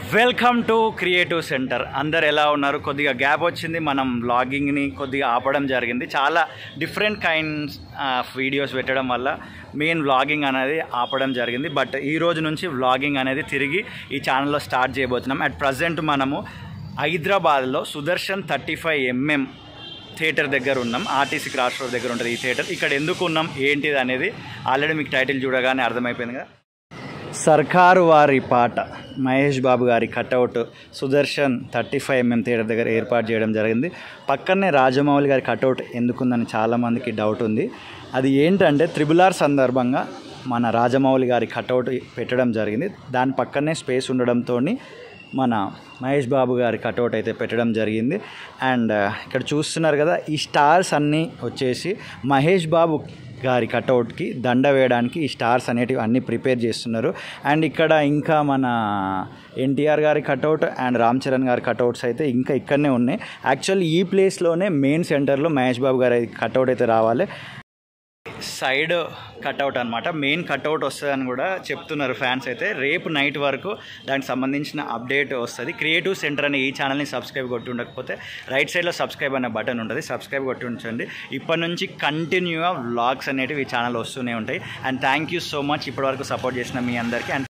welcome to creative centre అందరు ఎలా ఉన్నారు కొద్దిగా గ్యాప్ వచ్చింది మనం వ్లాగింగ్ని కొద్దిగా ఆపడం జరిగింది చాలా డిఫరెంట్ కైండ్స్ ఆఫ్ వీడియోస్ పెట్టడం వల్ల మెయిన్ వ్లాగింగ్ అనేది ఆపడం జరిగింది బట్ ఈ రోజు నుంచి వ్లాగింగ్ అనేది తిరిగి ఈ ఛానల్లో స్టార్ట్ చేయబోతున్నాం అట్ ప్రజెంట్ మనము హైదరాబాద్లో Sudarshan thirty five MM theatre దగ్గర ఉన్నాం ఆర్టీసీ క్రాస్ రోడ్ దగ్గర ఉంటుంది ఈ థియేటర్ ఇక్కడ ఎందుకు ఉన్నాం ఏంటిది అనేది ఆల్రెడీ మీకు టైటిల్ చూడగానే అర్థమైపోయింది కదా సర్కారు వారి పాట మహేష్ బాబు గారి cutout Sudarshan thirty five MM theatre దగ్గర ఏర్పాటు చేయడం జరిగింది పక్కనే రాజమౌళి గారి కటౌట్ ఎందుకుందని చాలామందికి డౌట్ ఉంది అది ఏంటంటే త్రిబుల్ ఆర్ సందర్భంగా మన రాజమౌళి గారి కటౌట్ పెట్టడం జరిగింది దాని పక్కనే స్పేస్ ఉండడంతో మన మహేష్ బాబు గారి కటౌట్ అయితే పెట్టడం జరిగింది అండ్ ఇక్కడ చూస్తున్నారు కదా ఈ స్టార్స్ అన్నీ వచ్చేసి మహేష్ బాబు గారి కటౌట్కి దండ వేయడానికి ఈ స్టార్స్ అనేటివి అన్నీ ప్రిపేర్ చేస్తున్నారు అండ్ ఇక్కడ ఇంకా మన ఎన్టీఆర్ గారి కటౌట్ అండ్ రామ్ చరణ్ గారి కటౌట్స్ అయితే ఇంకా ఇక్కడనే ఉన్నాయి యాక్చువల్లీ ఈ ప్లేస్లోనే మెయిన్ సెంటర్లో మహేష్ బాబు గారి కటౌట్ అయితే రావాలి సైడ్ కట్అవుట్ అనమాట మెయిన్ కట్అవుట్ వస్తుందని కూడా చెప్తున్నారు ఫ్యాన్స్ అయితే రేపు నైట్ వరకు దానికి సంబంధించిన అప్డేట్ వస్తుంది క్రియేటివ్ సెంటర్ అనే ఈ ఛానల్ని సబ్స్క్రైబ్ కొట్టి ఉండకపోతే రైట్ సైడ్లో సబ్స్క్రైబ్ అనే బటన్ ఉంటుంది సబ్స్క్రైబ్ కొట్టి ఉంచండి ఇప్పటి నుంచి కంటిన్యూగా వ్లాగ్స్ అనేటివి ఈ ఛానల్ వస్తూనే ఉంటాయి and thank you so much ఇప్పటివరకు సపోర్ట్ చేసిన మీ అందరికీ అండ్